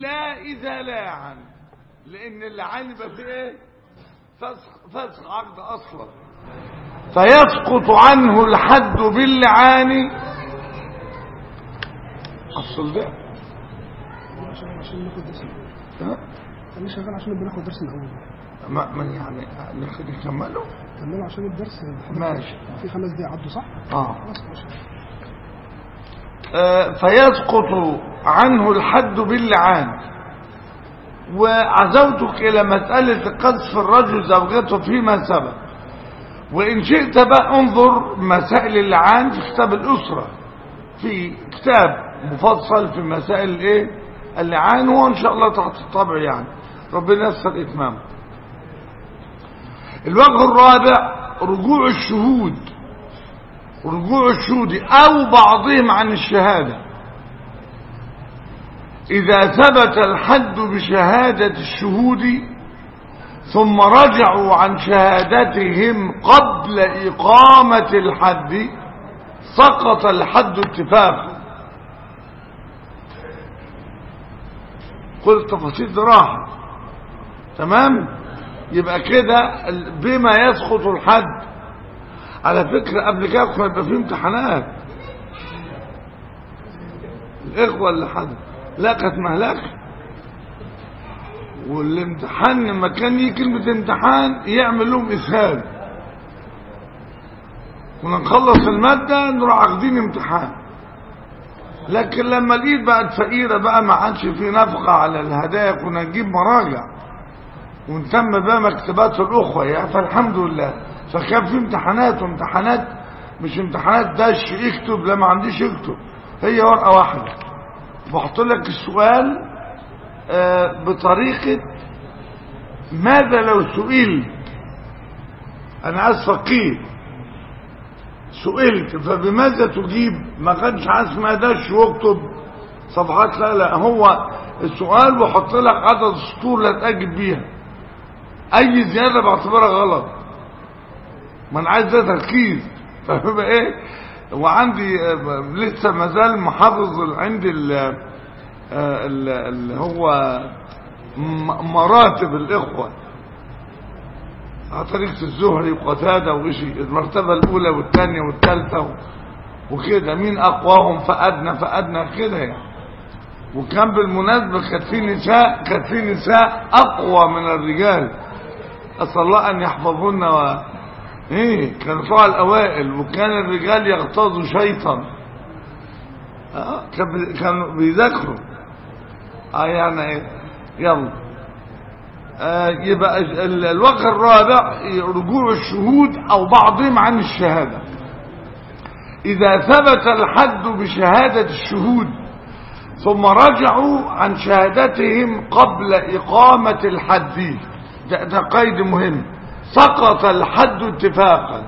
لا إذا لاعن لأن اللعان يبقى فيه إيه فسخ, فسخ عقد أصلا فيسقط عنه الحد باللعان أصل ده عشان عشان ناخد درس ها؟ انا شغال عشان بناخد درس الاول ما ما يعني ناخد نكمله كملوا عشان الدرس ماشي. في خمس دقايق عدوا صح؟ اه خلاص ماشي آه، فيسقط عنه الحد باللعان وعزوتك إلى مسألة قذف الرجل زوجته فيما سبق وإن شئت بقى انظر مسائل اللعان في كتاب الأسرة في كتاب مفصل في مسائل الايه اللعان هو إن شاء الله تحت الطبع يعني ربنا يسر إتمامه الوجه الرابع رجوع الشهود رجوع الشهود أو بعضهم عن الشهادة إذا ثبت الحد بشهادة الشهود ثم رجعوا عن شهادتهم قبل إقامة الحد سقط الحد اتفاقا كل التفاصيل دي راحت تمام يبقى كده بما يسقط الحد على فكرة قبل كده كان يبقى فيه امتحانات الإخوة اللي حد لا كانت مهلكة والامتحان لما كان يجي كلمة امتحان يعمل لهم إسهال كنا نخلص المادة نروح عاقدين امتحان لكن لما الايد بقت فقيرة بقى ما عادش في نفقة على الهدايا كنا نجيب مراجع ونتم بقى مكتبات الأخوة يعني فالحمد لله فكان في امتحانات وامتحانات مش امتحانات دش اكتب لا ما عنديش اكتب هي ورقة واحدة بحط لك السؤال آه، بطريقة ماذا لو سئلت انا عايز فقيه سئلت فبماذا تجيب ما كانش عايز ما دش واكتب صفحات لا لا هو السؤال بحط لك عدد السطور لا تأجب بيها اي زيادة بعتبرها غلط ما انا عايز ده تركيز فاهم ايه وعندي آه، لسه مازال محافظ عندي ال آه، ال- اللي هو م- مراتب الاخوه على طريقة الزهري وقتادة وإشي المرتبة الأولى والثانية والثالثة وكده مين أقواهم فأدنى فأدنى كده يعني وكان بالمناسبة كانت في نساء كانت في نساء أقوى من الرجال أسأل الله أن يحفظونا و... إيه كانوا طلع الأوائل وكان الرجال يغتاظوا شيطا آه كان بي- كانوا بيذاكروا آه يعني إيه يلا آه يبقى ال- الوجه الرابع رجوع الشهود أو بعضهم عن الشهادة إذا ثبت الحد بشهادة الشهود ثم رجعوا عن شهادتهم قبل إقامة الحد ده, ده قيد مهم سقط الحد اتفاقا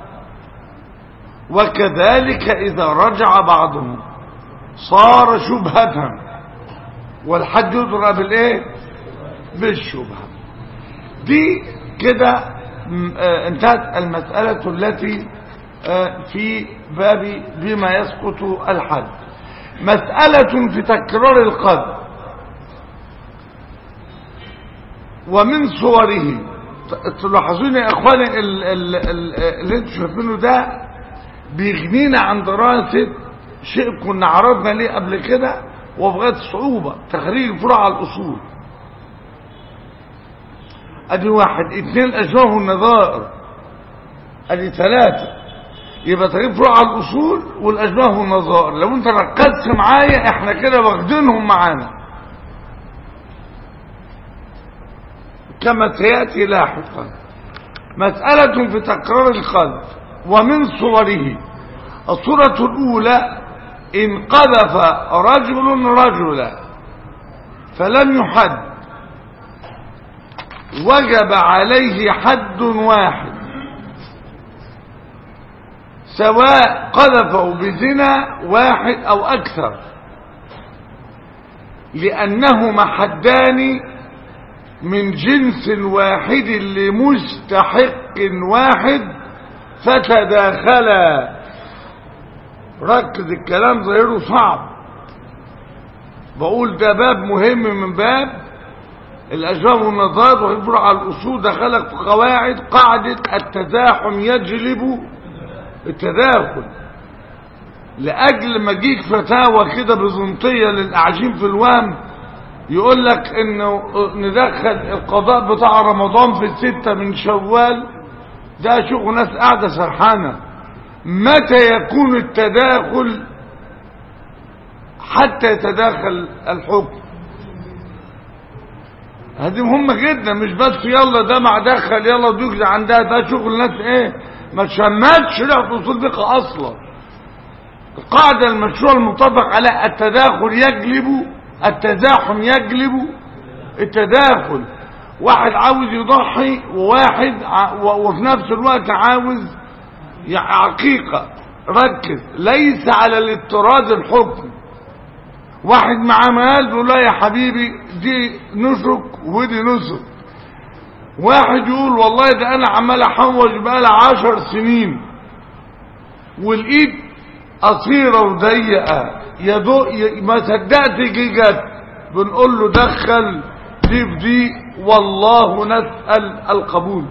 وكذلك إذا رجع بعضهم صار شبهة والحد يضرب بالايه بالشبهة دي كده م- آه، انتهت المسألة التي آه، في باب بما يسقط الحد مسألة في تكرار القدر ومن صوره ت- تلاحظون يا اخواني ال- ال- ال- اللي انتم شايفينه ده بيغنينا عن دراسة شيء كنا عرضنا ليه قبل كده وبغاية صعوبة تخريج فروع الاصول ادي واحد اثنين اشباه النظائر ادي ثلاثة يبقى تجيب فروع على الاصول والاشباه والنظائر لو انت ركزت معايا احنا كده واخدينهم معانا كما سياتي لاحقا مسألة في تكرار القلب ومن صوره الصورة الأولى إن قذف رجل رجلا فلم يحد وجب عليه حد واحد سواء قذفه بزنا واحد او اكثر لانهما حدان من جنس واحد لمستحق واحد فتداخلا ركز الكلام ظاهره صعب بقول ده باب مهم من باب الأسباب والنظارات ويفرع على الأصول دخلك في قواعد قاعدة التزاحم يجلب التداخل لأجل ما جيك فتاوى كده بزنطية للأعجين في الوهم يقول لك انه ندخل القضاء بتاع رمضان في الستة من شوال ده شغل ناس قاعدة سرحانة متى يكون التداخل حتى يتداخل الحكم هذه مهمة جدا مش بس يلا ده مع دخل يلا دوك عندها ده شغل ناس ايه ما تشمتش شريعة اصول فقه اصلا القاعدة المشروع المطبق على التداخل يجلب التزاحم يجلب التداخل واحد عاوز يضحي وواحد ع- و- وفي نفس الوقت عاوز يع- عقيقة ركز ليس على الاضطراد الحكم واحد معاه مال بيقول لا يا حبيبي دي نسك ودي نسك واحد يقول والله ده انا عمال احوش بقالي عشر سنين والايد قصيره وضيقه يا دو ي- ما صدقت جه جت بنقول له دخل دي في دي والله نسال القبول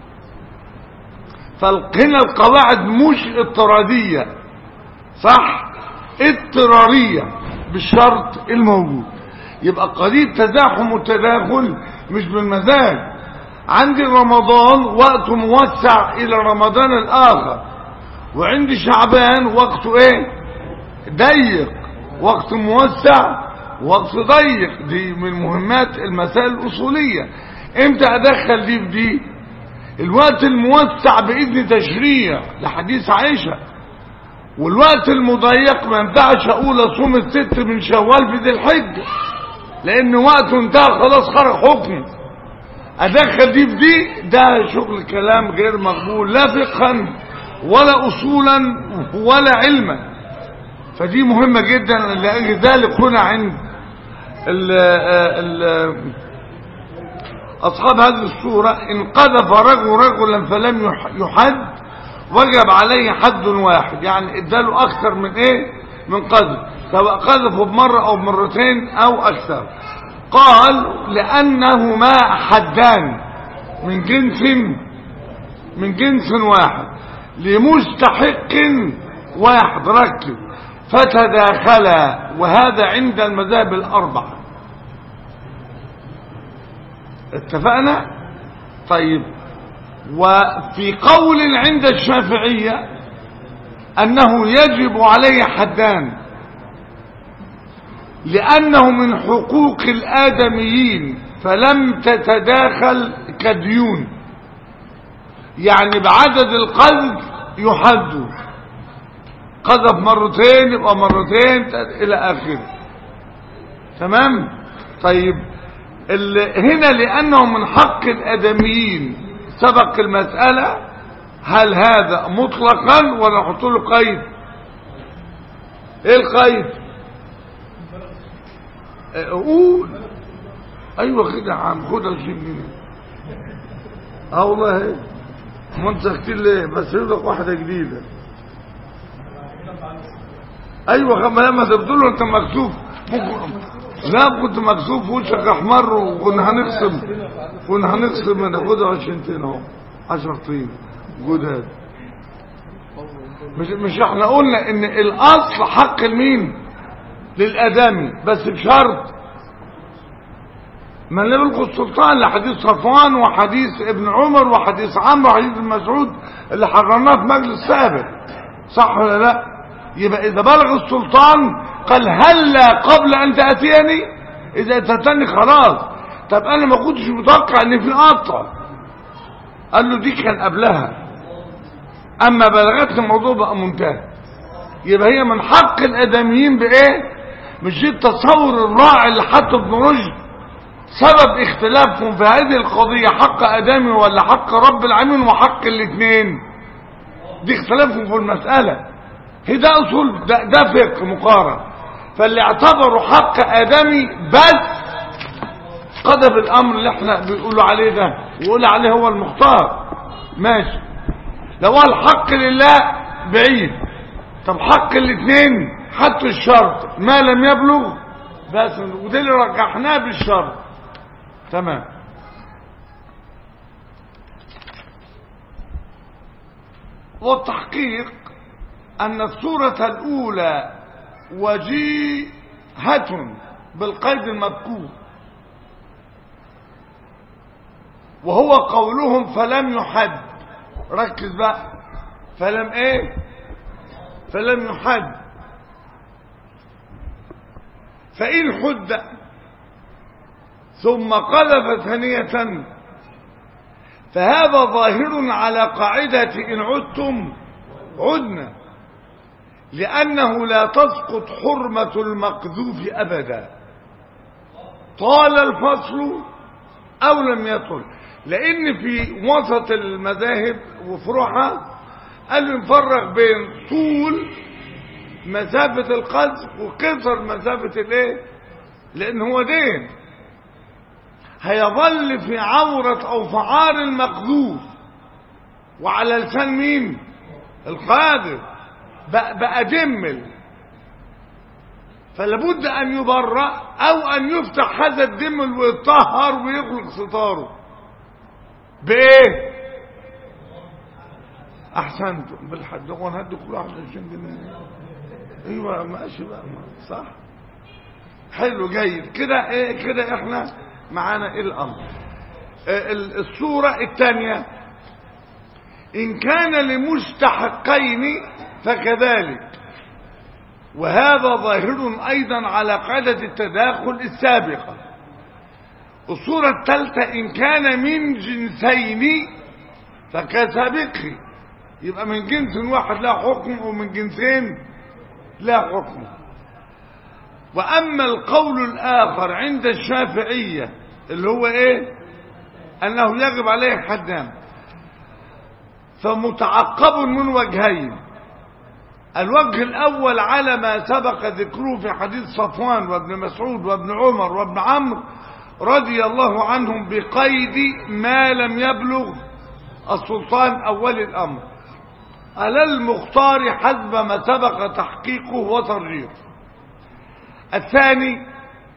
فهنا القواعد مش اضطراديه صح اضطراريه بالشرط الموجود يبقى قضيه تزاحم والتداخل مش بالمزاج عندي رمضان وقته موسع الى رمضان الاخر وعندي شعبان وقته ايه ضيق وقت موسع وقت ضيق دي من مهمات المسائل الاصوليه امتى ادخل دي في دي الوقت الموسع باذن تشريع لحديث عائشه والوقت المضيق ما ينفعش اقول اصوم الست من شوال في ذي الحجه لان وقته انتهى خلاص خرج حكم ادخل دي في دي ده شغل كلام غير مقبول لا فقها ولا اصولا ولا علما فدي مهمة جدا لأجل ذلك هنا عند ال ال أصحاب هذه الصورة إن قذف رجل رجلا فلم يح- يحد وجب عليه حد واحد يعني اداله أكثر من إيه من قذف سواء قذفه بمرة أو مرتين أو أكثر قال لأنهما حدان من جنس من جنس واحد لمستحق واحد ركز فتداخلا وهذا عند المذاهب الأربعة اتفقنا طيب وفي قول عند الشافعية أنه يجب عليه حدان لأنه من حقوق الآدميين فلم تتداخل كديون يعني بعدد القذف يحد قذف مرتين يبقى مرتين الى اخره تمام طيب ال- هنا لانه من حق الادميين سبق المسألة هل هذا مطلقا ولا نحط له قيد ايه القيد اه، قول ايوه كده يا عم خد 20 جنيه اه والله هيك ما انت كتير ليه بس يقول لك واحده جديده ايوه خما لما تبدو له انت مكسوف ممكن لا كنت مكسوف وشك احمر وكنا هنقسم كنا هنقسم ناخدها 20 طين اهو 10 طين جداد مش مش احنا قلنا ان الاصل حق المين للادمي بس بشرط من لم يلقوا السلطان لحديث صفوان وحديث ابن عمر وحديث عمرو وحديث ابن مسعود اللي حررناه في مجلس سابق صح ولا لا يبقى اذا بلغ السلطان قال هلا قبل ان تاتيني اذا اتتني خلاص طب انا ما كنتش متوقع ان في قطع قال له دي كان قبلها اما بلغتني الموضوع بقى منتهي يبقى هي من حق الادميين بايه مش دي التصور الراعي اللي حطه ابن رشد سبب اختلافهم في هذه القضية حق ادمي ولا حق رب العالمين وحق الاثنين دي اختلافهم في المسألة هي ده اصول ده, ده فقه مقارن فاللي اعتبروا حق ادمي بس قدم الامر اللي احنا بيقولوا عليه ده ويقول عليه هو المختار ماشي لو قال حق لله بعيد طب حق الاثنين حتى الشرط ما لم يبلغ بس وده اللي رجحناه بالشر تمام والتحقيق أن الصورة الأولى وجيهة بالقيد المذكور وهو قولهم فلم يحد ركز بقى فلم ايه فلم يحد فإن حد ثم قذف ثانية فهذا ظاهر على قاعدة إن عدتم عدنا لأنه لا تسقط حرمة المقذوف أبدا طال الفصل أو لم يطل لأن في وسط المذاهب وفروعها قال نفرق بين طول مسافة القذف وقصر مسافة الايه لأن هو دين هيظل في عورة أو فعار المقذوف وعلى لسان مين القادر بقى, بقى دمل فلابد أن يبرأ أو أن يفتح هذا الدمل ويطهر ويغلق ستاره بإيه أحسنتم بالحد هو هدي كل واحد 20 جنيه ايوه ماشي بقى صح حلو جيد كده ايه كده احنا معانا ايه الامر اه الصورة الثانية ان كان لمستحقين فكذلك وهذا ظاهر ايضا على قاعدة التداخل السابقة الصورة الثالثة ان كان من جنسين فكسابقه يبقى من جنس واحد لا حكم ومن جنسين لا حكم وأما القول الآخر عند الشافعية اللي هو إيه أنه يجب عليه حدان فمتعقب من وجهين الوجه الأول على ما سبق ذكره في حديث صفوان وابن مسعود وابن عمر وابن عمرو رضي الله عنهم بقيد ما لم يبلغ السلطان أول الأمر على المختار حسب ما سبق تحقيقه وترجيحه الثاني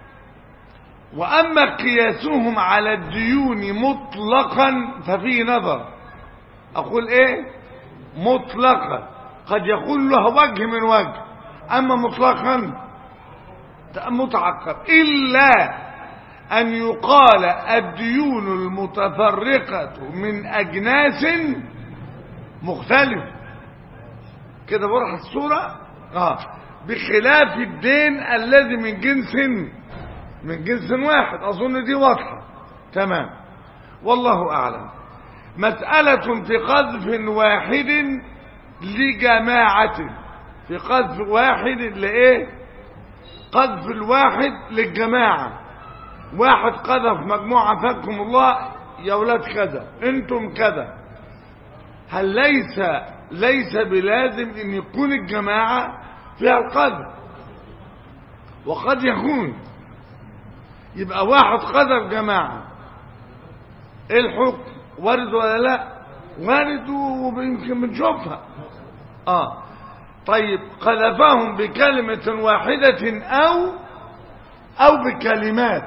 وأما قياسهم على الديون مطلقا ففي نظر أقول إيه مطلقا قد يكون له وجه من وجه أما مطلقا متعقب إلا أن يقال الديون المتفرقة من أجناس مختلفة كده بروح الصورة آه بخلاف الدين الذي من جنس من جنس واحد أظن دي واضحة تمام والله أعلم مسألة في قذف واحد لجماعة في قذف واحد لإيه قذف الواحد للجماعة واحد قذف مجموعة فكم الله يا ولاد كذا انتم كذا هل ليس ليس بلازم ان يكون الجماعة فيها القدر وقد يكون يبقى واحد قدر جماعة ايه الحكم وارد ولا لا وارد ويمكن بنشوفها اه طيب قذفهم بكلمة واحدة او او بكلمات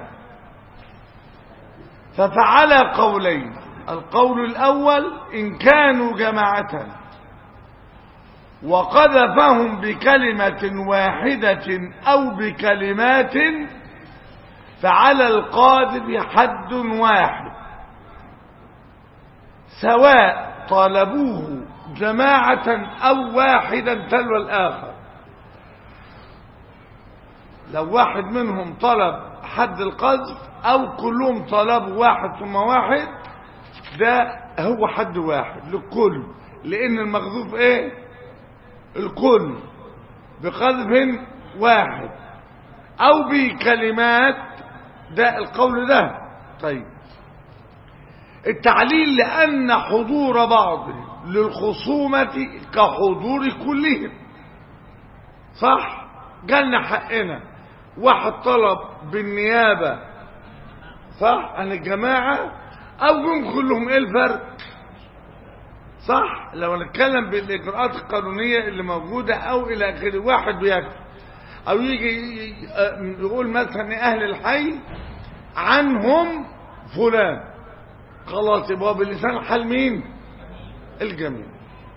ففعل قولين القول الاول ان كانوا جماعة وقذفهم بكلمة واحدة أو بكلمات فعلى القاذف حد واحد سواء طلبوه جماعة أو واحدا تلو الآخر لو واحد منهم طلب حد القذف أو كلهم طلبوا واحد ثم واحد ده هو حد واحد للكل لأن المغذوف إيه الكل بقذف واحد او بكلمات ده القول ده طيب التعليل لان حضور بعض للخصومة كحضور كلهم صح جالنا حقنا واحد طلب بالنيابة صح عن الجماعة او جم كلهم ايه الفرق صح لو نتكلم بالاجراءات القانونيه اللي موجوده او الى اخره واحد بيكفي او يجي ي- آه، يقول مثلا اهل الحي عنهم فلان خلاص يبقى هو بلسان الحال مين الجميع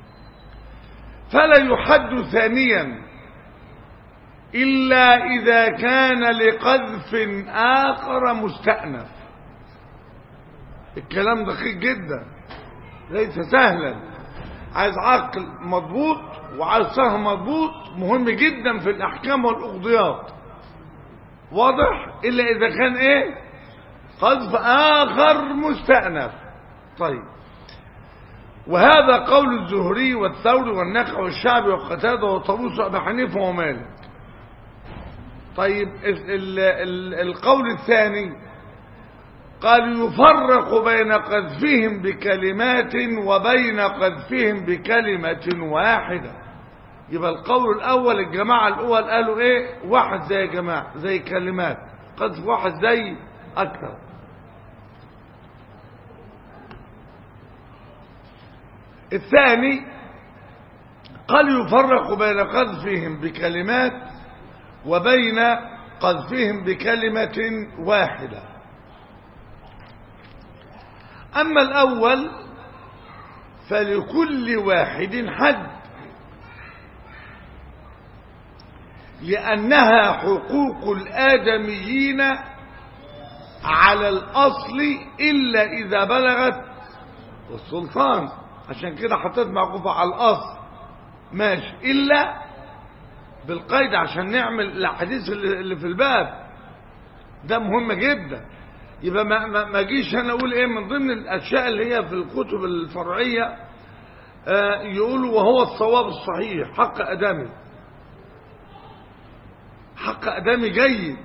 فلا يحد ثانيا إلا إذا كان لقذف آخر مستأنف الكلام دقيق جدا ليس سهلا عايز عقل مضبوط وعايز فهم مضبوط مهم جدا في الأحكام والأقضيات واضح إلا إذا كان إيه قذف آخر مستأنف طيب وهذا قول الزهري والثوري والنخع والشعبي وقتاده وطاووس وابي حنيفه ومالك طيب ال- ال- ال- القول الثاني قال يفرق بين قذفهم بكلمات وبين قذفهم بكلمة واحدة يبقى القول الأول الجماعة الأول قالوا إيه واحد زي يا جماعة زي كلمات قذف واحد زي أكثر الثاني قال يفرق بين قذفهم بكلمات وبين قذفهم بكلمة واحدة أما الأول فلكل واحد حد لأنها حقوق الآدميين على الأصل إلا إذا بلغت السلطان عشان كده حطيت معقوفة على الأصل ماشي إلا بالقيد عشان نعمل الأحاديث اللي اللي في الباب ده مهم جدا يبقى ما, ما, ما جيش انا اقول ايه من ضمن الاشياء اللي هي في الكتب الفرعيه آه يقولوا وهو الصواب الصحيح حق ادمي حق ادمي جيد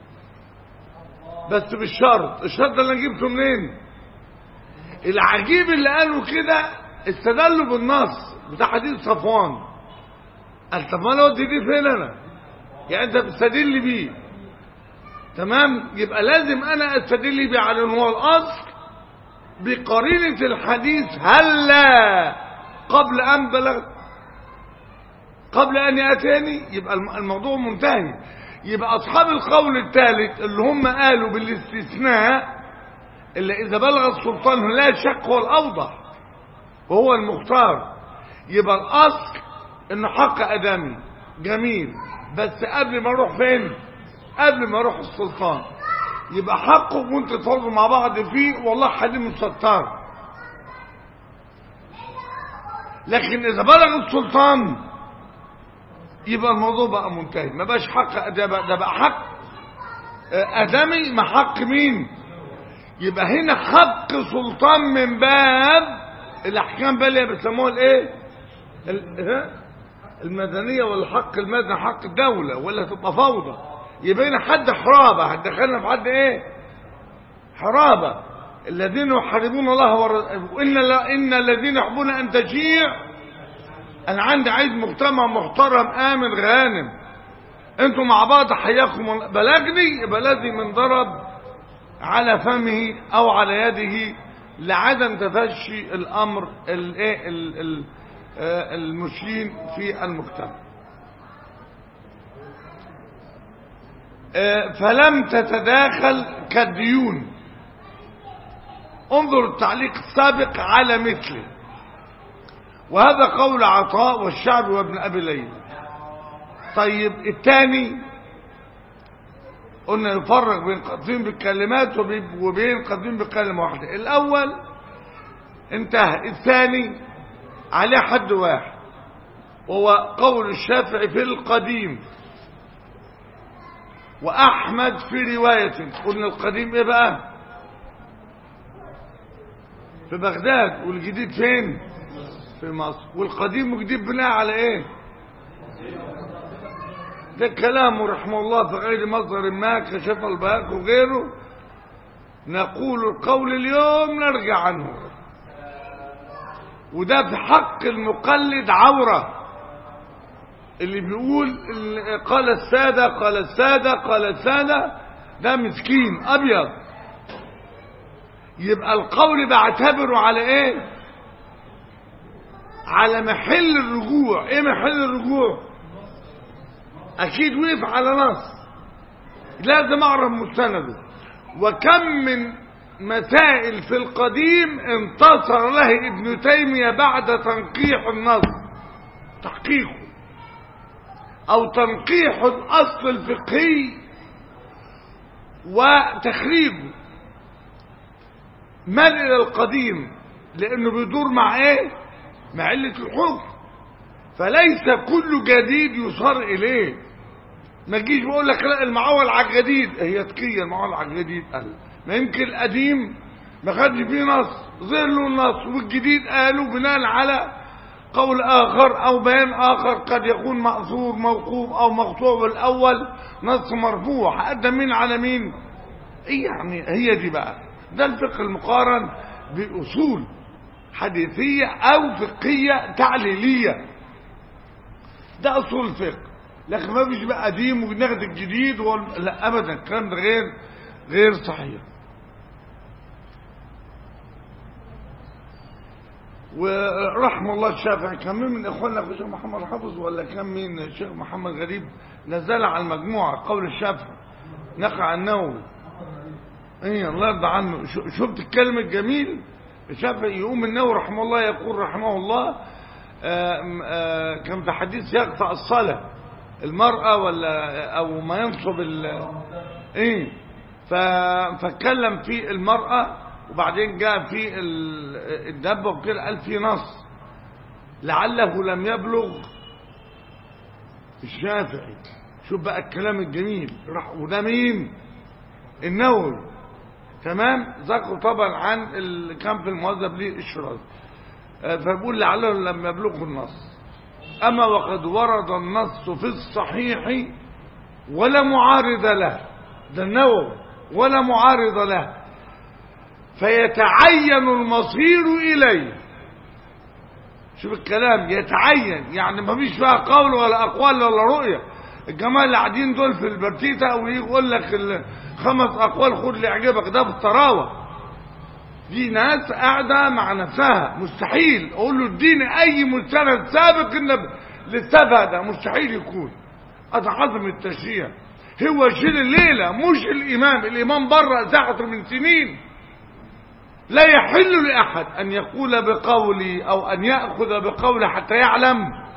بس بالشرط الشرط ده اللي انا جبته منين العجيب اللي قالوا كده استدلوا بالنص بتاع حديث صفوان قال طب ما انا ودي دي فين انا يعني انت بتستدل بيه تمام يبقى لازم انا استدل بيه على ان هو الاصل بقرينه الحديث هلا قبل ان بلغ قبل ان ياتيني يبقى الم- الموضوع منتهي يبقى اصحاب القول الثالث اللي هم قالوا بالاستثناء الا اذا بلغ السلطان لا شك هو الاوضح وهو المختار يبقى الاصل انه حق ادمي جميل بس قبل ما اروح فين قبل ما اروح السلطان يبقى حقه وانت تفرضوا مع بعض فيه والله حديث مستطار لكن اذا بلغ السلطان يبقى الموضوع بقى منتهي ما بقاش حق ده بقى, ده بقى حق آه، ادمي ما حق مين يبقى هنا حق سلطان من باب الاحكام بقى اللي بيسموها الايه ال- ها؟ المدنيه والحق المدني حق الدوله ولا تبقى فوضى يبقى هنا حد حرابه هتدخلنا في حد ايه حرابه الذين يحاربون الله ور- وان لا- ان الذين يحبون ان تشيع انا عندي عايز مجتمع محترم امن غانم انتوا مع بعض حياكم الله. بلغني يبقى لازم انضرب على فمه او على يده لعدم تفشي الامر الايه ال- ال- آه، المشين في المجتمع آه، فلم تتداخل كالديون انظر التعليق السابق على مثله وهذا قول عطاء والشعب وابن ابي ليلى طيب الثاني قلنا نفرق بين قديم بالكلمات وبي- وبين قديم بكلمة واحدة الأول انتهى الثاني عليه حد واحد وهو قول الشافعي في القديم وأحمد في رواية قلنا القديم إيه بقى في بغداد والجديد فين في مصر والقديم والجديد بناء على ايه ده كلامه رحمه الله في غير مصدر ما كشف البهاك وغيره نقول القول اليوم نرجع عنه وده في حق المقلد عورة اللي بيقول ال- قال السادة قال السادة قال السادة ده مسكين أبيض يبقى القول بعتبره على ايه على محل الرجوع ايه محل الرجوع اكيد وقف على نص لازم اعرف مستنده وكم من مسائل في القديم انتصر له ابن تيمية بعد تنقيح النص تحقيقه او تنقيح الاصل الفقهي وتخريجه مال الى القديم لانه بيدور مع ايه مع علة الحكم فليس كل جديد يصار اليه ما تجيش بقول لك لا المعول على الجديد هي تقية المعول على الجديد قال ما يمكن القديم ما خدش فيه نص ظهر له النص والجديد قالوا بناء على قول آخر أو بيان آخر قد يكون مأثور موقوف أو مقطوع بالأول نص مرفوع هقدم مين على مين إيه يعني هي دي بقى ده الفقه المقارن بأصول حديثية أو فقهية تعليلية ده أصول الفقه لكن ما فيش بقى قديم وبناخد الجديد وال... لا أبدا الكلام ده غير غير صحيح ورحم الله الشافعي كان مين من اخواننا الشيخ محمد حافظ ولا كان مين الشيخ محمد غريب نزل على المجموعه قول الشافعي نقع النووي ايه الله يرضى عنه شفت الكلمه الجميل الشافعي يقوم النووي رحمه الله يقول رحمه الله آآ آآ كان في حديث يقطع الصلاه المراه ولا او ما ينصب ال ايه فاتكلم في المراه وبعدين جاء في الدبة وكده قال في نص لعله لم يبلغ الشافعي شوف بقى الكلام الجميل راح وده مين النووي تمام ذكروا طبعا عن اللي كان في الموظف ليه الشراز فبقول لعله لم يبلغه النص اما وقد ورد النص في الصحيح ولا معارض له ده النووي ولا معارض له فيتعين المصير إليه شوف الكلام يتعين يعني ما فيش فيها قول ولا أقوال ولا رؤية الجماعة اللي قاعدين دول في البرتيتا ويقول لك خمس أقوال خد اللي يعجبك ده بالطراوة دي ناس قاعدة مع نفسها مستحيل أقول له اديني أي مستند سابق إن للسفه مستحيل يكون هذا عظم التشريع هو شيل الليلة مش الإمام الإمام بره زعتر من سنين لا يحل لأحد أن يقول بقولي أو أن يأخذ بقولي حتى يعلم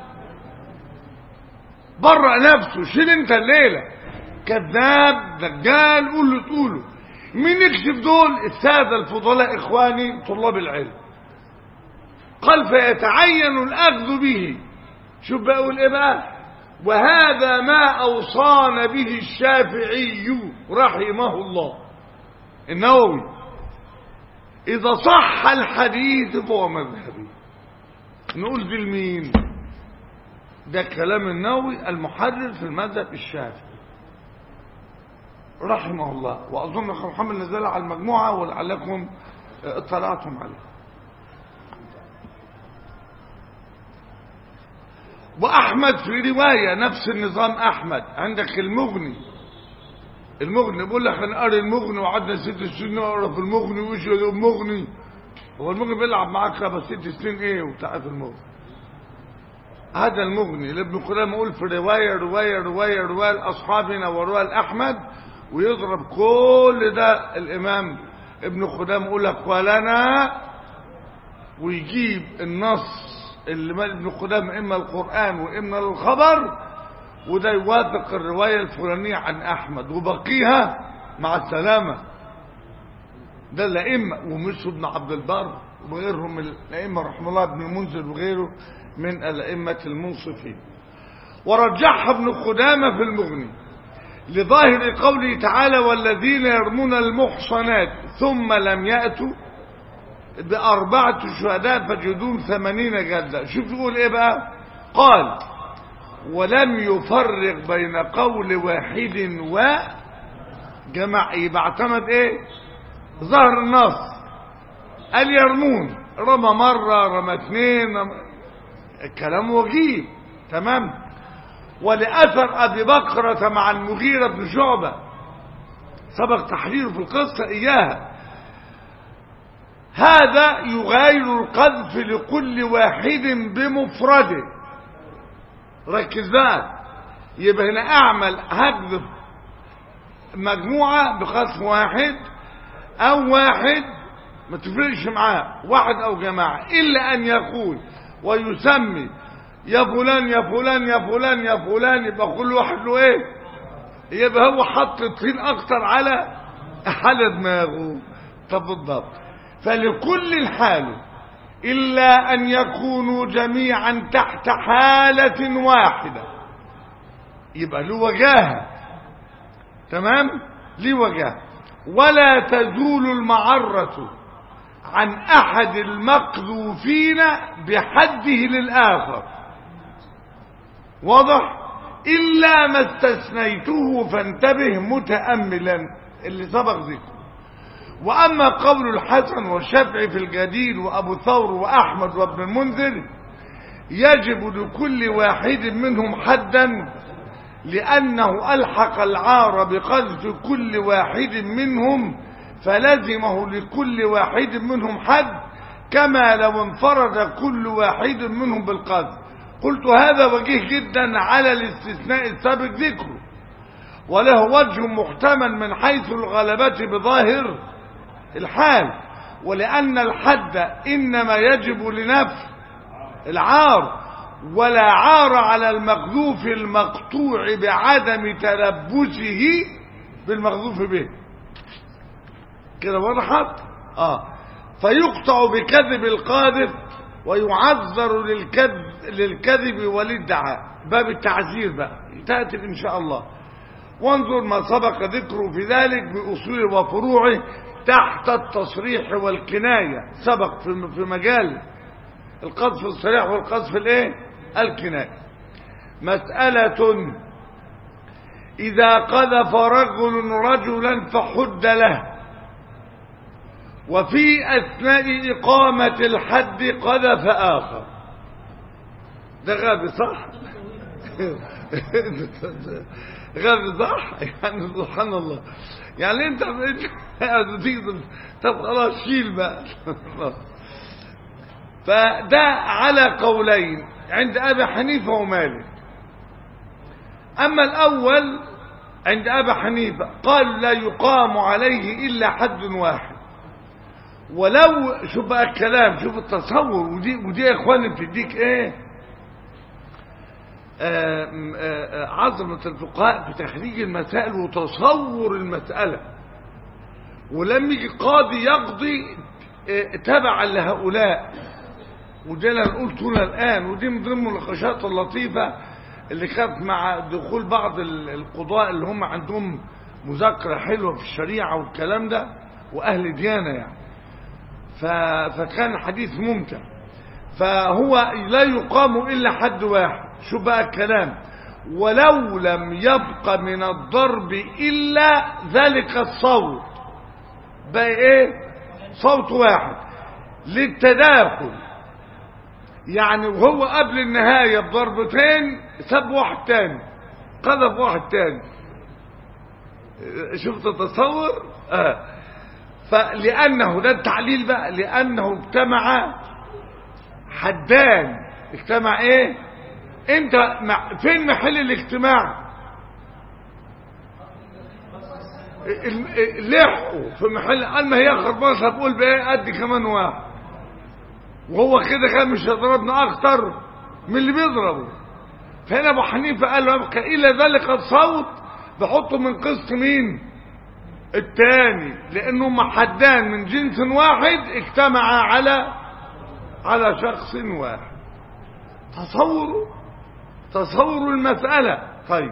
برأ نفسه شيل انت الليلة كذاب دجال قول له تقوله مين يكشف دول السادة الفضلاء إخواني طلاب العلم قال فيتعين الأخذ به شوف بقول إيه بقى وهذا ما أوصانا به الشافعي رحمه الله النووي إذا صح الحديث فهو مذهبي نقول دي لمين ده كلام النووي المحرر في المذهب الشافعي رحمه الله وأظن أخو محمد نزل على المجموعة ولعلكم اطلعتم عليه وأحمد في رواية نفس النظام أحمد عندك المغني المغني بقول لك انا قاري المغني وقعدنا ست سنين نقرا في المغني وش المغني هو المغني بيلعب معاك خمس ست سنين ايه وبتاع في المغني هذا المغني لابن قدامه يقول في روايه روايه روايه روايه لاصحابنا وروايه لاحمد ويضرب كل ده الامام ابن قدامه يقول لك ولنا ويجيب النص اللي مال ابن قدامه اما القران واما الخبر وده يوافق الرواية الفلانية عن أحمد وبقيها مع السلامة ده الأئمة ومش ابن عبد البر وغيرهم الأئمة رحمه الله ابن المنذر وغيره من الأئمة المنصفين ورجحها ابن قدامة في المغني لظاهر قوله تعالى والذين يرمون المحصنات ثم لم يأتوا بأربعة شهداء فجدون ثمانين جلدة شوف يقول ايه بقى قال ولم يفرق بين قول واحد و جمع يبقى اعتمد ايه ظهر النص قال يرمون رمى مرة رمى اثنين رمى الكلام وجيه تمام ولأثر أبي بكرة مع المغيرة بن شعبة سبق تحريره في القصة إياها هذا يغاير القذف لكل واحد بمفرده ركز بقى يبقى هنا اعمل هقذف مجموعة بخصم واحد او واحد ما تفرقش معاه واحد او جماعة الا ان يقول ويسمي يا فلان يا فلان يا فلان يا فلان يبقى كل واحد له ايه يبقى هو حط الطين اكتر على على دماغه طب بالضبط فلكل الحال الا ان يكونوا جميعا تحت حالة واحدة يبقى له وجاهه تمام ليه وجه ولا تزول المعرة عن أحد المقذوفين بحده للآخر واضح إلا ما استثنيته فانتبه متأملا اللي سبق ذكره وأما قول الحسن والشافعي في الجديد وأبو ثور وأحمد وابن المنذر يجب لكل واحد منهم حدا لأنه ألحق العار بقذف كل واحد منهم فلزمه لكل واحد منهم حد كما لو انفرد كل واحد منهم بالقذف قلت هذا وجيه جدا على الاستثناء السابق ذكره وله وجه محتمل من حيث الغلبة بظاهر الحال ولأن الحد إنما يجب لنفس العار ولا عار على المقذوف المقطوع بعدم تلبسه بالمقذوف به كده وضحت اه فيقطع بكذب القاذف ويعذر للكذب للكذب والادعاء باب التعذير بقى تأتي ان شاء الله وانظر ما سبق ذكره في ذلك بأصوله وفروعه تحت التصريح والكناية سبق في في مجال القذف الصريح والقذف الايه الكناية مسألة إذا قذف رجل رجلا فحد له وفي أثناء إقامة الحد قذف آخر ده غبي صح غبي صح يعني سبحان الله يعني انت انت طب خلاص شيل بقى فده على قولين عند أبي حنيفة ومالك أما الأول عند أبي حنيفة قال لا يقام عليه إلا حد واحد ولو شوف بقى الكلام شوف التصور ودي, ودي يا اخواني بتديك ايه آم آم عظمة الفقهاء في تخريج المسائل وتصور المسألة ولما يجي قاضي يقضي اه تبعا لهؤلاء وده اللي قلت هنا الآن ودي من ضمن النقاشات اللطيفة اللي كانت مع دخول بعض القضاء اللي هم عندهم مذاكرة حلوة في الشريعة والكلام ده وأهل ديانة يعني فكان الحديث ممتع فهو لا يقام إلا حد واحد شو بقى الكلام ولو لم يبق من الضرب إلا ذلك الصوت بقى ايه صوت واحد للتداخل يعني وهو قبل النهاية بضربتين ساب واحد تاني قذف واحد تاني شفت التصور اه فلأنه ده التعليل بقى لأنه اجتمع حدان اجتمع ايه انت مع فين محل الاجتماع لحقوا في محل قال ما هي خربانه هتقول بايه قد كمان واحد وهو كده كان مش هيضربنا اكتر من اللي بيضربه فهنا ابو حنيفه قال له يبقى الى ذلك الصوت بحطه من قسط مين التاني لانهم حدان من جنس واحد اجتمعا على على شخص واحد تصوروا تصوروا المسألة طيب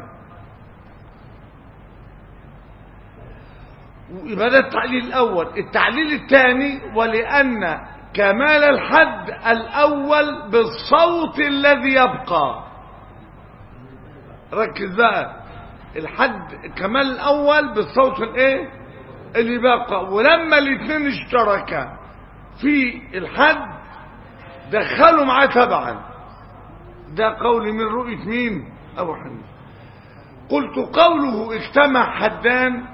يبقى ده التعليل الأول التعليل الثاني ولأن كمال الحد الأول بالصوت الذي يبقى ركز بقى الحد كمال الأول بالصوت الايه اللي بقى ولما الاثنين اشتركا في الحد دخلوا معاه تبعا ده قول من رؤية مين أبو حنيفة قلت قوله اجتمع حدان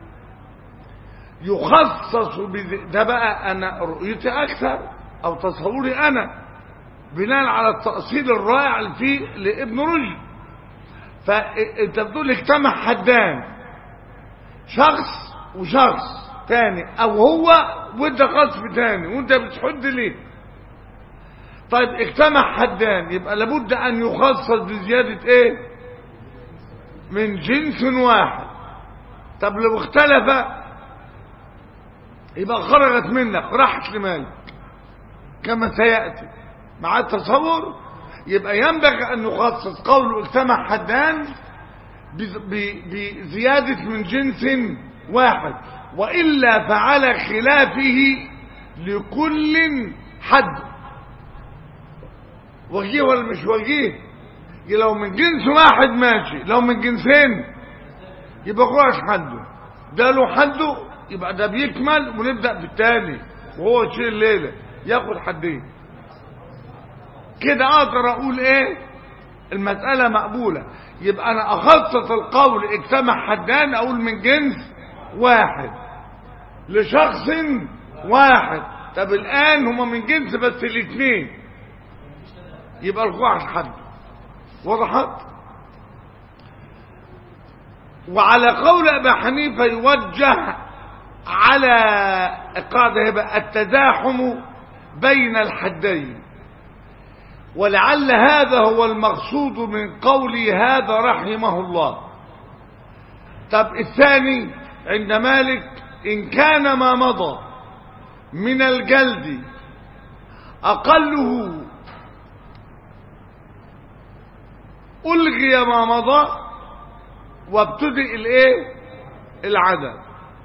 يخصص ده بقى أنا رؤيتي أكثر أو تصوري أنا بناء على التأصيل الرائع فيه لابن رشد فانت بتقول اجتمع حدان شخص وشخص تاني او هو وانت قصف تاني وانت بتحد ليه طيب اجتمع حدان يبقى لابد ان يخصص بزيادة ايه من جنس واحد طب لو اختلف يبقى خرجت منك راحت لمالك كما سيأتي مع التصور يبقى ينبغي أن نخصص قول اجتمع حدان بزيادة من جنس واحد وإلا فعلى خلافه لكل حد وجيه ولا مش وجيه لو من جنس واحد ماشي لو من جنسين يبقى قواش حده ده له حده يبقى ده بيكمل ونبدأ بالتالي وهو شيء الليلة ياخد حدين كده اقدر اقول ايه المسألة مقبولة يبقى انا اخصص القول اجتمع حدان اقول من جنس واحد لشخص واحد طب الان هما من جنس بس الاثنين يبقى القواعد حد وضحت وعلى قول ابي حنيفه يوجه على القاعده هيبقى التزاحم بين الحدين ولعل هذا هو المقصود من قولي هذا رحمه الله طب الثاني عند مالك إن كان ما مضى من الجلد أقله ألغي ما مضى وابتدئ الايه العدد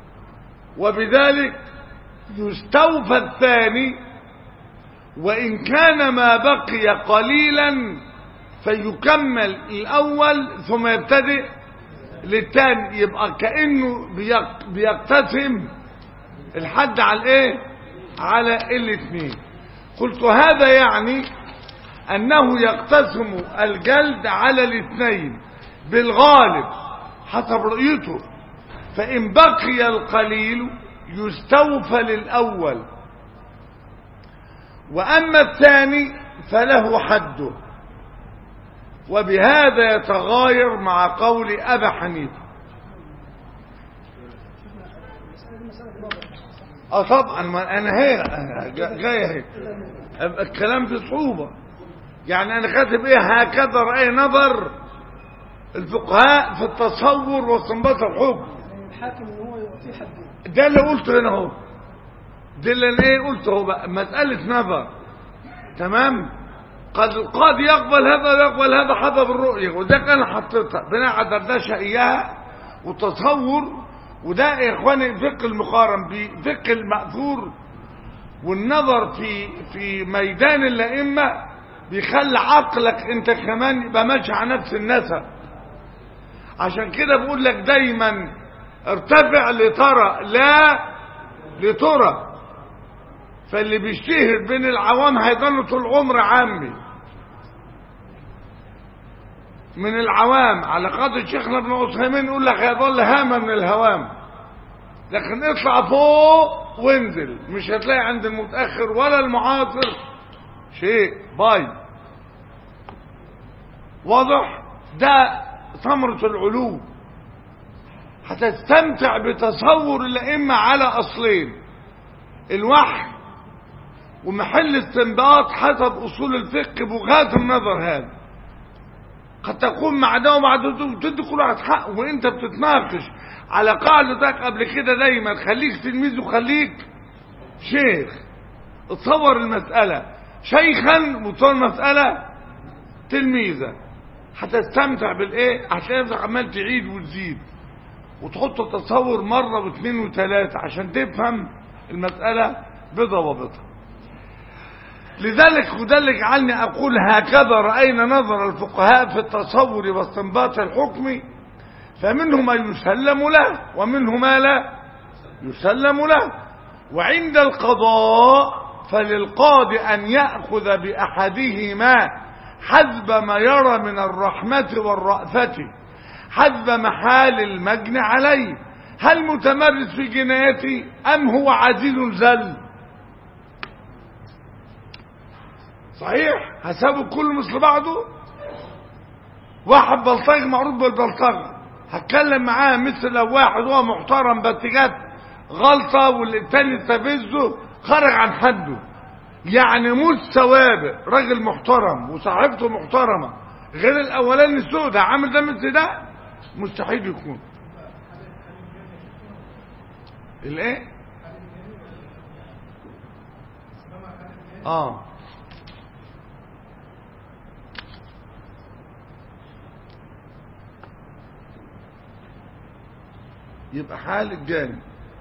وبذلك يستوفى الثاني وإن كان ما بقي قليلا فيكمل الأول ثم يبتدئ للثاني يبقى كأنه بيقتسم الحد على الايه على الاثنين قلت هذا يعني أنه يقتسم الجلد على الاثنين بالغالب حسب رؤيته فإن بقي القليل يستوفى للأول وأما الثاني فله حده وبهذا يتغاير مع قول أبا حنيفة اه طبعا ما انا هي جاي اهي الكلام في صعوبة يعني انا كاتب ايه هكذا رأي نظر الفقهاء في التصور واستنباط الحكم الحاكم ان هو يعطيه حد ده اللي قلته هنا اهو ده اللي انا ايه قلته اهو بقى مسألة نظر تمام قد القاضي يقبل هذا ويقبل هذا حسب الرؤية وده كان حطيتها بناء على دردشة اياها وتصور وده يا اخواني فقه المقارن بفقه المأثور والنظر في في ميدان الائمه بيخلي عقلك انت كمان يبقى ماشي على نفس النسق عشان كده بقول لك دايما ارتفع لترى لا لترى فاللي بيشتهر بين العوام هيضل طول عمر عامي من العوام على قدر شيخنا ابن عثيمين يقول لك هيضل هامة من الهوام لكن اطلع فوق وانزل مش هتلاقي عند المتأخر ولا المعاصر شيء باي واضح ده ثمرة العلو هتستمتع بتصور الأئمة على أصلين الوحي ومحل استنباط حسب أصول الفقه بغاية النظر هذا قد تكون مع ده ومع ده وتدي كل واحد حق وانت بتتناقش على قاعدتك قبل كده دايما خليك تلميذ وخليك شيخ اتصور المسألة شيخا وتصور المسألة تلميذا هتستمتع بالايه هتلاقي نفسك عمال تعيد وتزيد وتحط التصور مرة واثنين وثلاثة عشان تفهم المسألة بضوابطها لذلك وده اللي جعلني أقول هكذا رأينا نظر الفقهاء في التصور واستنباط الحكم فمنه ما يسلم له ومنه ما لا يسلم له وعند القضاء فللقاضي أن يأخذ بأحدهما حسب ما يرى من الرحمة والرأفة حسب محال المجن عليه هل متمرس في جنايته أم هو عزيز زل صحيح حسابه كل مثل بعضه واحد بلطجي معروف بالبلطجة هتكلم معاه مثل لو واحد هو محترم بس جت غلطة والتاني استفزه خرج عن حده يعني مش سوابق راجل محترم وصاحبته محترمة غير الاولاني السوداء عامل ده مثل ده مستحيل يكون الايه اه يبقى حال الجانب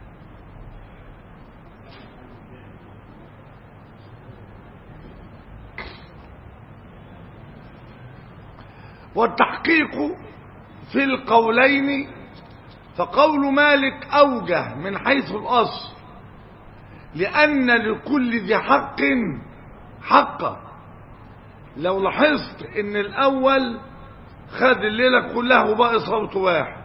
والتحقيق في القولين فقول مالك أوجه من حيث الأصل لأن لكل ذي حق حقا لو لاحظت ان الأول خد الليلة كلها وبقى صوت واحد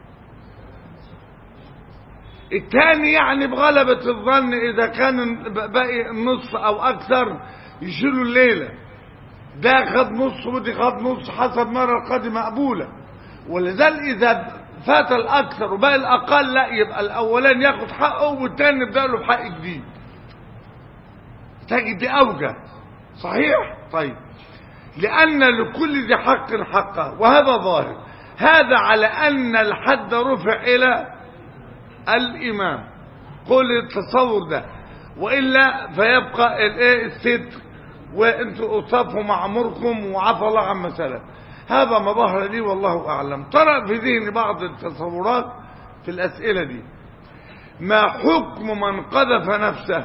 الثاني يعني بغلبة الظن إذا كان باقي النص أو أكثر يشيلوا الليلة ده خد نص ودي خد نص حسب مرة القاضي مقبولة ولذلك إذا فات الأكثر وبقى الأقل لا يبقى الأولان ياخد حقه والتاني يبدأ له بحق جديد تجد دي أوجه صحيح؟ طيب لأن لكل ذي حق حقه وهذا ظاهر هذا على أن الحد رفع إلى الإمام قل التصور ده وإلا فيبقى الايه الستر وانتوا اصابوا مع امركم وعفى الله عما سلف هذا ما ظهر لي والله اعلم ترى في ذهني بعض التصورات في الاسئله دي ما حكم من قذف نفسه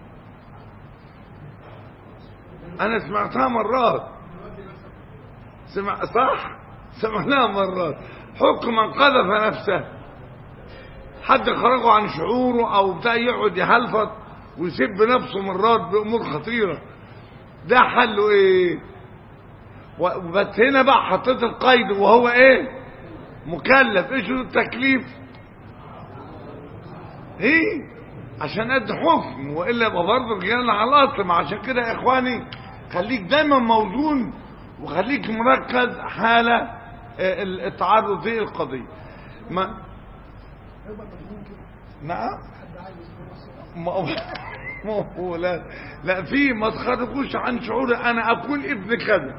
انا سمعتها مرات سمع صح سمعناها مرات حكم من قذف نفسه حد خرجه عن شعوره او بتاع يقعد يهلفط ويسب نفسه مرات بامور خطيره ده حله ايه بس هنا بقى حطيت القيد وهو ايه مكلف ايش التكليف ايه عشان قد حكم والا يبقى برضه رجعنا على الاصل ما عشان كده يا اخواني خليك دايما موزون وخليك مركز حاله التعرض دي القضيه ما نعم ما هو لا لا في ما تخرجوش عن شعوري انا اكون ابن كذا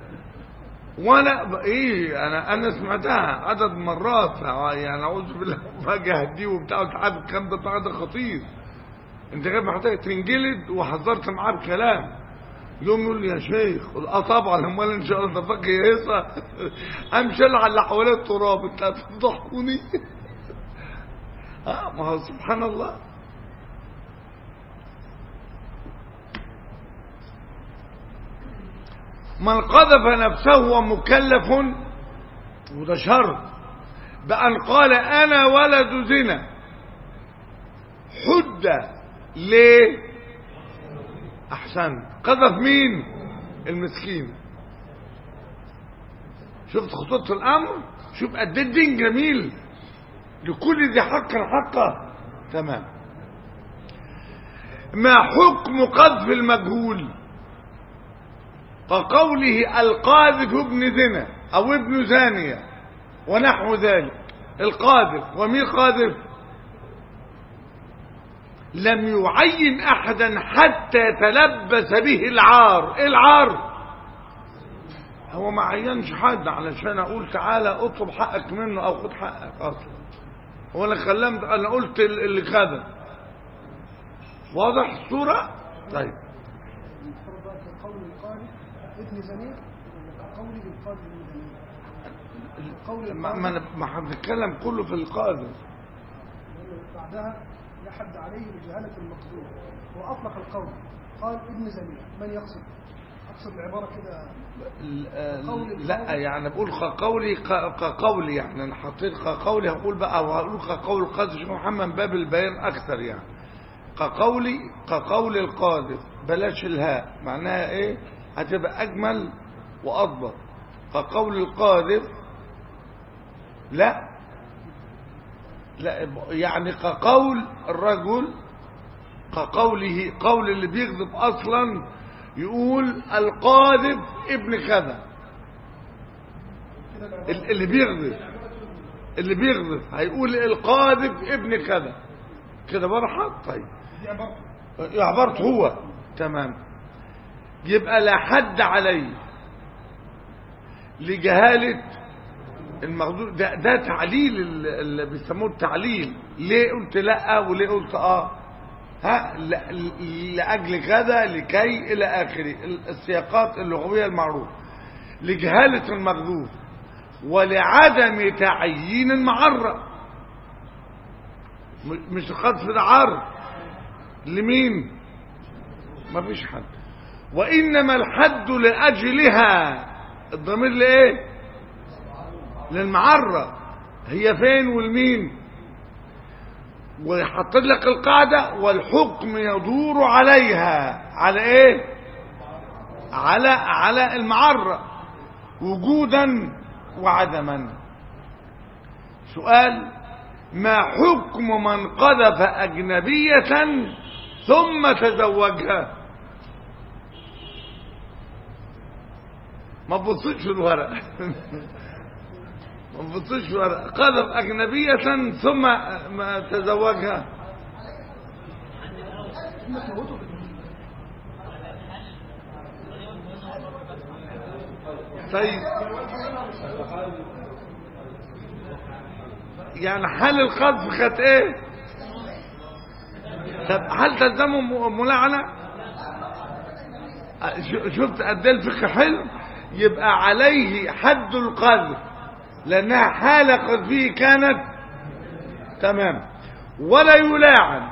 وانا ايه انا انا سمعتها عدد مرات يعني اعوذ بالله باجي اهديه وبتاع انت عارف الكلام ده بتاع ده خطير انت غير محتاج تنجلد وحذرت معاه بكلام يوم يقول لي يا شيخ اه طبعا امال ان شاء الله انت فاكر هيصه امشي على اللي حوالين التراب انت هتفضحوني اه ما هو سبحان الله من قذف نفسه ومكلف وده شرط بأن قال أنا ولد زنا حد ليه أحسن قذف مين المسكين شفت خطوط الأمر شوف قد الدين جميل لكل ذي حق حقه تمام ما حكم قذف المجهول كقوله القاذف ابن زنا او ابن زانية ونحو ذلك القاذف ومين قاذف لم يعين احدا حتى تلبس به العار إيه العار هو ما عينش حد علشان اقول تعالى اطلب حقك منه او خد حقك اصلا هو انا كلمت انا قلت اللي كذا واضح الصوره طيب قول القارئ ابن زنير قولي بالقارئ ابن زنير قول ما ما ما احنا بنتكلم كله في القاذف بعدها يحد عليه بجهالة المقصود هو أطلق القول قال ابن زنير من يقصد أقصد العبارة كده لا يعني بقول كقولي كقولي يعني انا حطيت كقولي هقول بقى وهقول كقول القاذف شيخ محمد باب البيان اكثر يعني كقولي كقول القاذف بلاش الهاء معناها ايه هتبقى اجمل واضبط كقول القاذف لا لا يعني كقول الرجل كقوله قول اللي بيكذب اصلا يقول القاذف ابن كذا ال- اللي بيغذف اللي بيغذف هيقول القاذف ابن كذا كده برحة طيب دي عبارته عبرت هو تمام يبقى لا حد عليه لجهالة المغدور ده, ده تعليل ال- اللي بيسموه التعليل ليه قلت لا وليه قلت اه ها لا- لأجل كذا لكي إلى آخره السياقات اللغوية المعروفة لجهالة المغذوف ولعدم تعيين المعرة م- مش القذف ده عر لمين ما فيش حد وإنما الحد لأجلها الضمير لإيه للمعرة هي فين والمين ويحط لك القاعدة والحكم يدور عليها على ايه على على المعرة وجودا وعدما سؤال ما حكم من قذف أجنبية ثم تزوجها ما تبصيش في الورق ما تبصيش في الورق قذف أجنبية ثم ما تزوجها طيب يعني حال القذف كانت ايه طب هل تلزمه م- ملعنة ش- شفت قد ايه الفقه حلو يبقى عليه حد القذف لانها حالة قذفه كانت تمام ولا يلاعن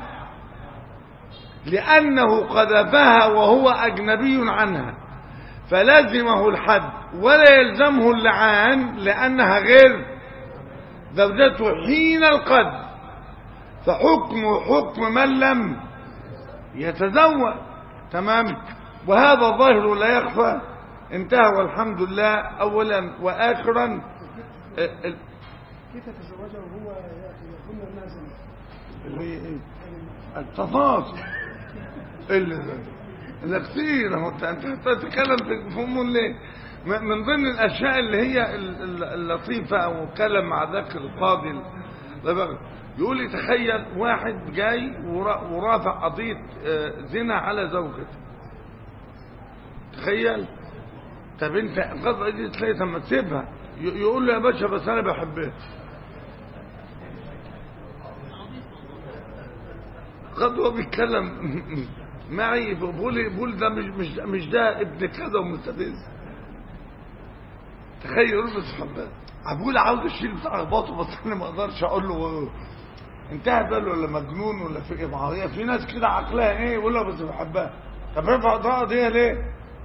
لانه قذفها وهو اجنبي عنها فلازمه الحد ولا يلزمه اللعان لانها غير زوجته حين القذف فحكم حكم من لم يتزوج تمام وهذا ظاهر لا يخفى انتهى والحمد لله اولا واخرا ال- ال- كيف تزوجها وهو يظن انها زنا اللي هي ايه التفاصيل اللي ده اللي كتير اهو انت انت تتكلم في فهمون ليه م- من ضمن الاشياء اللي هي ال- ال- اللطيفه او اتكلم مع ذاك القاضي ال- يقول لي تخيل واحد جاي ورا- ورافع قضيه آه، زنا على زوجته تخيل طب انت القضيه دي تلاقي لما تسيبها ي- يقول له يا باشا بس انا بحبها قد هو بيتكلم معي بقول لي بقول ده مش مش مش ده ابن كذا ومستفز تخيل يقول بس حبات بقول عاوز اشيل بتاع باطه بس انا ما اقدرش اقول له انتهى باله ولا مجنون ولا في ايه ما هو هي في ناس كده عقلها ايه يقول لها بس بحبها طب رفع ضغط دي ليه؟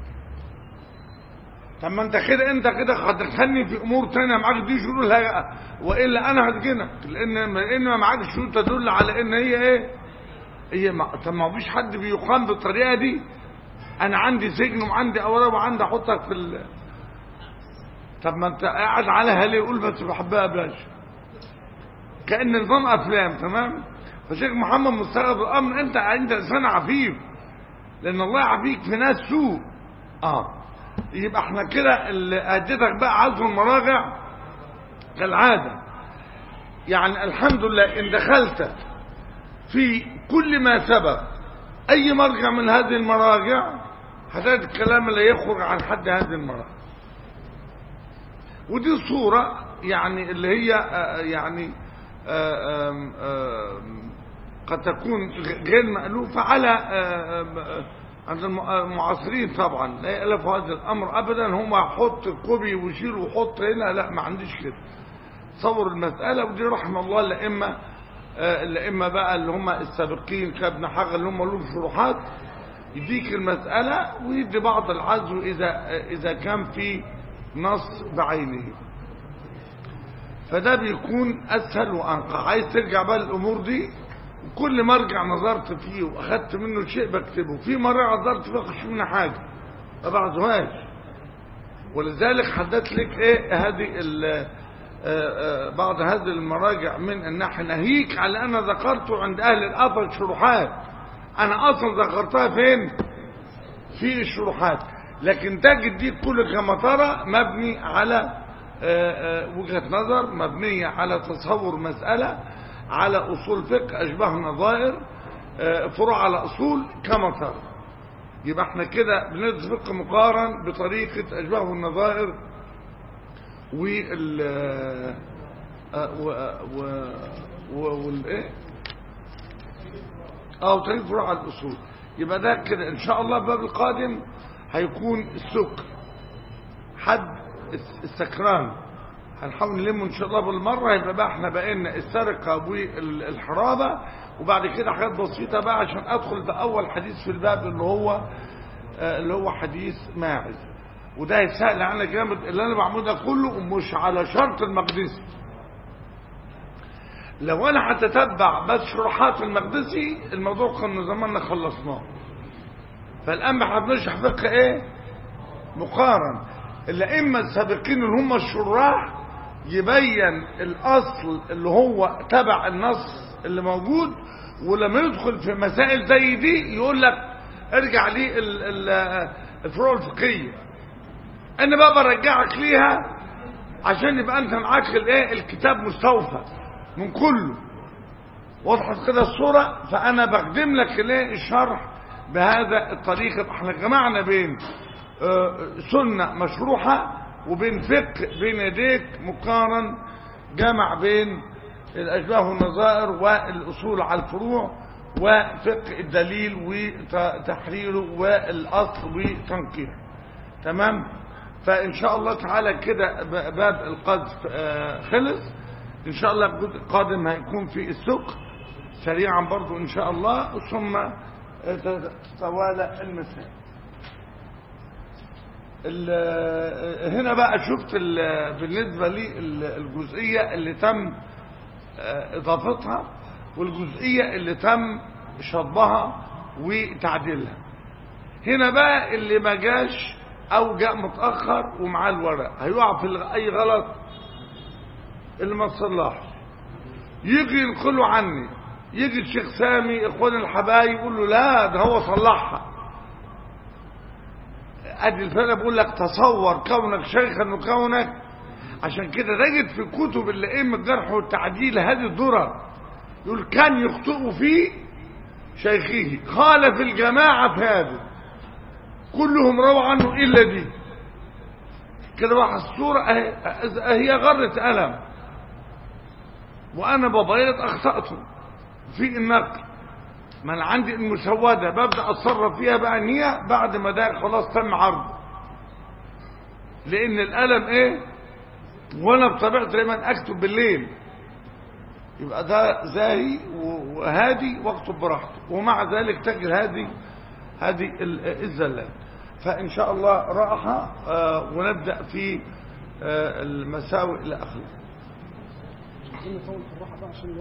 طب ما انت كده انت كده هتدخلني في امور تانية معاك دي شروط لا والا انا هسجنك لان لان ما معاك شروط تدل على ان هي ايه هي ما طب ما فيش حد بيقام بالطريقه دي انا عندي سجن وعندي اوراق وعندي احطك في ال... طب ما انت قاعد عليها ليه قول بس بحبها يا باشا كان نظام افلام تمام فشيخ محمد مستغرب الامر انت انت انسان عفيف لان الله يعافيك في ناس سوء اه يبقى احنا كده اللي اديتك بقى عزف المراجع كالعاده يعني الحمد لله ان دخلت في كل ما سبق اي مرجع من هذه المراجع هتجد الكلام لا يخرج عن حد هذه المراجع ودي صورة يعني اللي هي آه، يعني آه، آم، آم، قد تكون غير مألوفة على آه، آم، آه، عند الم- المعاصرين طبعا لا يألفوا هذا الأمر أبدا هم حط كوبي ويشيل وحط هنا لا ما عنديش كده تصور المسألة ودي رحم الله الأئمة آه، الأئمة بقى اللي هم السابقين كابن حجر اللي هم لهم شروحات يديك المسألة ويدي بعض العزو إذا إذا كان في نص بعينه فده بيكون أسهل وأنقى عايز ترجع بقى الأمور دي كل ما ارجع نظرت فيه واخدت منه شيء بكتبه في مرة نظرت فيه اخش منه حاجة ما بعتهاش ولذلك حددت لك ايه هذه ال- آه، آه، بعض هذه المراجع من ان احنا ناهيك على انا ذكرته عند اهل الاثر شروحات انا اصلا ذكرتها فين في الشروحات لكن تجد دي كل كما ترى مبني على آه، آه، وجهة نظر مبنية على تصور مسألة على أصول فقه أشبه نظائر آه، فروع على أصول كما ترى يبقى احنا كده بندرس فقه مقارن بطريقة أشباه النظائر وال آه، و و و والايه اه وطريقة فروع على الأصول يبقى ده كده إن شاء الله الباب القادم هيكون السكر حد الس- السكران هنحاول نلمه ان شاء الله بالمره يبقى بقى احنا بقينا السرقه والحرابه وبعد كده حاجات بسيطه بقى عشان ادخل ده اول حديث في الباب اللي هو آه، اللي هو حديث ماعز وده هيسهل علينا جامد اللي انا بعمله ده كله مش على شرط المقدسي لو انا هتتبع بس شروحات المقدسي الموضوع كان زماننا خلصناه فالان احنا بنشرح فقه ايه مقارن الائمه السابقين اللي هم الشراح يبين الاصل اللي هو تبع النص اللي موجود ولما يدخل في مسائل زي دي يقول لك ارجع لي ال- ال- الفروع الفقهيه انا بقى برجعك ليها عشان يبقى انت معاك الايه الكتاب مستوفى من كله وضحت كده الصورة فأنا بقدم لك الايه الشرح بهذا الطريقة يبقى احنا جمعنا بين آه، سنة مشروحة وبين فقه بين يديك مقارن جمع بين الأشباه والنظائر والأصول على الفروع وفقه الدليل وتحريره والأصل وتنقيحه تمام فإن شاء الله تعالى كده ب- باب القذف آه، خلص إن شاء الله الجزء القادم هيكون في السوق سريعا برضو إن شاء الله ثم آه، تتوالى المسائل ال- هنا بقى شفت ال- بالنسبة لي ال- الجزئية اللي تم آه، إضافتها والجزئية اللي تم شطبها وتعديلها هنا بقى اللي ما جاش او جاء متاخر ومعاه الورق هيقع في الغ- اي غلط اللي ما تصلحش يجي ينقله عني يجي الشيخ سامي اخوان الحبايب يقول له لا ده هو صلحها ادي الفرق بقول لك تصور كونك شيخا وكونك عشان كده تجد في كتب الائمه الجرح والتعديل هذه الدرر يقول كان يخطئ في شيخه خالف الجماعه في هذا كلهم رووا عنه الا دي كده بقى الصوره أهي- هي غره قلم وانا ببيض اخطاته في النقل ما انا عندي المسوده ببدا اتصرف فيها بقى ان هي بعد ما ده خلاص تم عرضه لان القلم ايه وانا بطبيعتي دايما اكتب بالليل يبقى ده زاهي و- وهادي واكتب براحتي ومع ذلك تجد هذه هذه ال- الزلات فان شاء الله راحه آه، ونبدا في آه، المساوئ الاخلاق عايزين نطول في الراحه بقى عشان